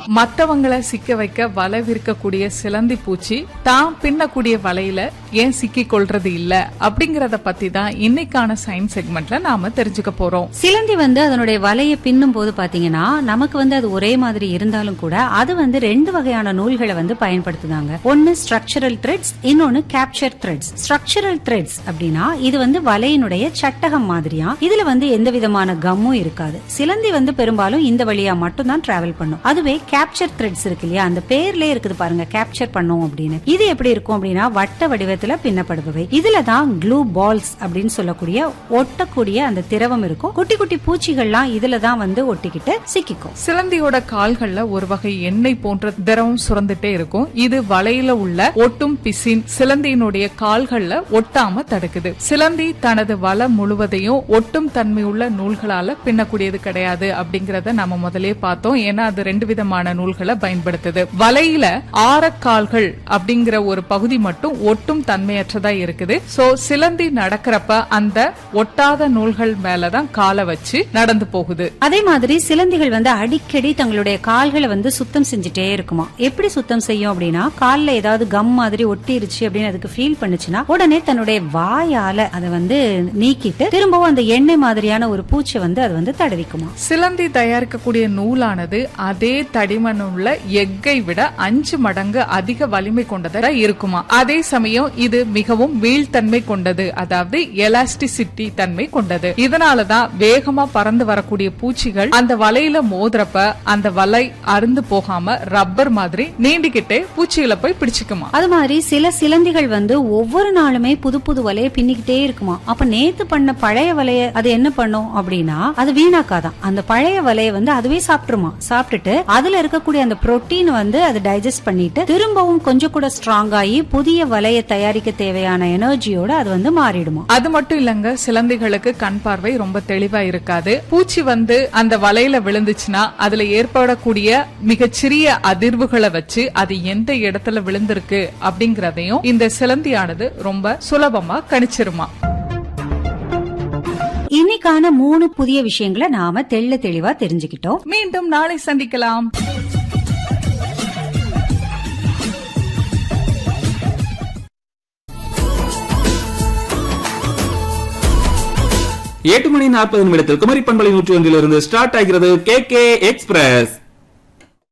மத்தவங்கள சிக்க வைக்க வலை விற்கக்கூடிய சிலந்தி பூச்சி தான் பின்னக்கூடிய வலையில ஏன் சிக்கிக் கொள்றது இல்ல அப்படிங்கறத பத்தி தான் இன்னைக்கான சயின்ஸ் செக்மெண்ட்ல நாம தெரிஞ்சுக்க போறோம் சிலந்தி வந்து அதனுடைய வலையை பின்னும் போது பாத்தீங்கன்னா நமக்கு வந்து அது ஒரே மாதிரி இருந்தாலும் கூட அது வந்து ரெண்டு வகையான நூல்களை வந்து பயன்படுத்துதாங்க ஒன்னு ஸ்ட்ரக்சரல் த்ரெட்ஸ் இன்னொன்னு கேப்சர் த்ரெட்ஸ் ஸ்ட்ரக்சரல் த்ரெட்ஸ் அப்படின்னா இது வந்து வலையினுடைய சட்டகம் மாதிரியா இதுல வந்து எந்த விதமான கம்மும் இருக்காது சிலந்தி வந்து பெரும்பாலும் இந்த வழியா மட்டும் தான் டிராவல் பண்ணும் அதுவே கேப்சர் த்ரெட்ஸ் இருக்கு இல்லையா அந்த பேர்லயே இருக்குது பாருங்க கேப்சர் பண்ணும் அப்படின்னு இது எப்படி இருக்கும் அப்படின்னா வட்ட வடிவத்துல பின்னப்படுபவை இதுல தான் க்ளூ பால்ஸ் அப்படின்னு சொல்லக்கூடிய ஒட்டக்கூடிய அந்த திரவம் இருக்கும் குட்டி குட்டி பூச்சிகள்லாம் இதுல தான் வந்து ஒட்டிக்கிட்டு சிக்கிக்கும் சிலந்தியோட கால்கள்ல ஒரு வகை எண்ணெய் போன்ற திரவம் சுரந்துட்டே இருக்கும் இது வலையில உள்ள ஒட்டும் பிசின் சிலந்தியினுடைய கால்கள்ல ஒட்டாம தடுக்குது சிலந்தி தனது வலை முழுவதையும் ஒட்டும் தன்மையுள்ள நூல்களால பின்னக்கூடியது கிடையாது அப்படிங்கறத நம்ம முதலே பார்த்தோம் ஏன்னா அது ரெண்டு விதமான நூல்களை பயன்படுத்துது வலையில ஆரக்கால்கள் அப்படிங்கிற ஒரு பகுதி மட்டும் ஒட்டும் தன்மையற்றதா இருக்குது சோ சிலந்தி நடக்கிறப்ப அந்த ஒட்டாத நூல்கள் மேலதான் காலை வச்சு நடந்து போகுது அதே மாதிரி சிலந்திகள் வந்து அடிக்கடி தங்களுடைய கால்களை வந்து சுத்தம் செஞ்சுட்டே இருக்குமா எப்படி சுத்தம் செய்யும் அப்படின்னா கால்ல ஏதாவது கம் மாதிரி ஒட்டிருச்சு அப்படின்னு அதுக்கு ஃபீல் பண்ணுச்சுன்னா உடனே தன்னுடைய வாயால அதை வந்து நீக்கிட்டு திரும்பவும் அந்த எண்ணெய் மாதிரியான ஒரு பூச்சை வந்து அது வந்து தடவிக்குமா சிலந்தி தயாரிக்கக்கூடிய நூலானது அதே தடிமன் உள்ள எக்கை விட அஞ்சு மடங்கு அதிக வலிமை கொண்டதா இருக்குமா அதே சமயம் இது மிகவும் வீழ்த்தன்மை கொண்டது அதாவது எலாஸ்டிசிட்டி தன்மை கொண்டது இதனாலதான் வேகமா பறந்து வரக்கூடிய பூச்சிகள் அந்த வலையில மோதுறப்ப அந்த வலை அருந்து போகாம ரப்பர் மாதிரி நீண்டிக்கிட்டே பூச்சிகளை போய் பிடிச்சுக்குமா அது மாதிரி சில சிலந்திகள் வந்து ஒவ்வொரு நாளுமே புது புது வலைய பின்னிக்கிட்டே இருக்குமா அப்ப நேத்து பண்ண பழைய வலைய அது என்ன பண்ணும் அப்படின்னா அது வீணாக்காதான் அந்த பழைய வலைய வந்து அதுவே சாப்பிட்டுருமா சாப்பிட்டுட்டு அதுல இருக்கக்கூடிய அந்த புரோட்டீன் வந்து அது டைஜஸ்ட் பண்ணிட்டு திரும்பவும் கொஞ்சம் கூட ஸ்ட்ராங் ஆகி புதிய வலைய தயாரிக்க தேவையான எனர்ஜியோட அது வந்து மாறிடுமா அது மட்டும் இல்லங்க சிலந்திகளுக்கு கண் பார்வை ரொம்ப தெளிவா இருக்காது பூச்சி வந்து அந்த வலையில விழுந்துச்சுன்னா அதுல ஏற்படக்கூடிய மிகச்சிறிய அதிர்வுகளை வச்சு அது எந்த இடத்துல விழுந்திருக்கு அப்படிங்கறதையும் இந்த சிலந்தியானது ரொம்ப சுலபமா கணிச்சிருமா இன்னைக்கான மூணு புதிய விஷயங்களை நாம தெள்ள தெளிவா தெரிஞ்சுக்கிட்டோம் மீண்டும் நாளை சந்திக்கலாம் எட்டு மணி நாற்பது நிமிடத்தில் குமரி பண்பலை நூற்றி ஒன்றிலிருந்து ஸ்டார்ட் ஆகிறது கே கே எக்ஸ்பிரஸ்